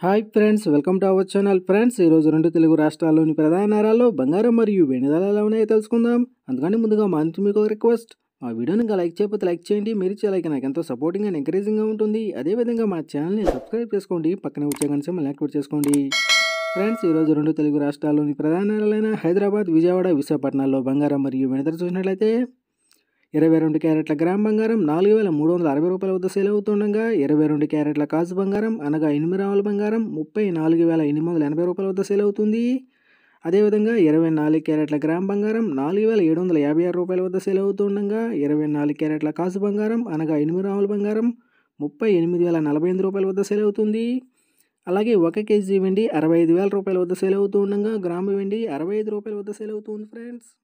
hi friends welcome to our channel friends ఈరోజు రెండు తెలుగు రాష్ట్రాల్లోని ప్రధాన నగరాల్లో బంగారం మరియు వెండి ధరలు ఎలా ఉన్నాయో తెలుసుకుందాం అందుకని ముందుగా మా నుంచి మీకు ఒక రిక్వెస్ట్ మా వీడియోని ఇంకా లైక్ చేయకపోతే లైక్ చేయండి మీరు ఇచ్చే లైక్ నాకు ఎంతో సపోర్టింగ్ అండ్ ఎంకరేజింగ్గా ఉంటుంది అదేవిధంగా మా ఛానల్ని సబ్స్క్రైబ్ చేసుకోండి పక్కనే వచ్చే కనీసం మళ్ళీ యాక్టివేట్ చేసుకోండి ఫ్రెండ్స్ ఈరోజు రెండు తెలుగు రాష్ట్రాల్లోని ప్రధాన నగరాలైన హైదరాబాద్ విజయవాడ విశాఖపట్నాల్లో బంగారం మరియు వెండి ధర చూసినట్లయితే ఇరవై రెండు క్యారెట్ల గ్రామ్ బంగారం నాలుగు వేల మూడు వందల అరవై రూపాయల వద్ద సేల్ అవుతుండగా ఇరవై రెండు క్యారెట్ల కాజు బంగారం అనగా ఎనిమిది రావుల బంగారం ముప్పై నాలుగు వేల ఎనిమిది వందల ఎనభై రూపాయల వద్ద సేల్ అవుతుంది అదేవిధంగా ఇరవై నాలుగు క్యారెట్ల గ్రామ్ బంగారం నాలుగు వేల ఏడు వందల యాభై ఆరు రూపాయల వద్ద సేల్ అవుతుండగా ఇరవై నాలుగు క్యారెట్ల కాజు బంగారం అనగా ఎనిమిది రావుల బంగారం ముప్పై ఎనిమిది వేల నలభై ఎనిమిది రూపాయల వద్ద సేల్ అవుతుంది అలాగే ఒక కేజీ వెండి అరవై ఐదు వేల రూపాయల వద్ద సేల్ అవుతూ ఉండగా గ్రాము వెండి అరవై ఐదు రూపాయల వద్ద సేల్ అవుతుంది ఫ్రెండ్స్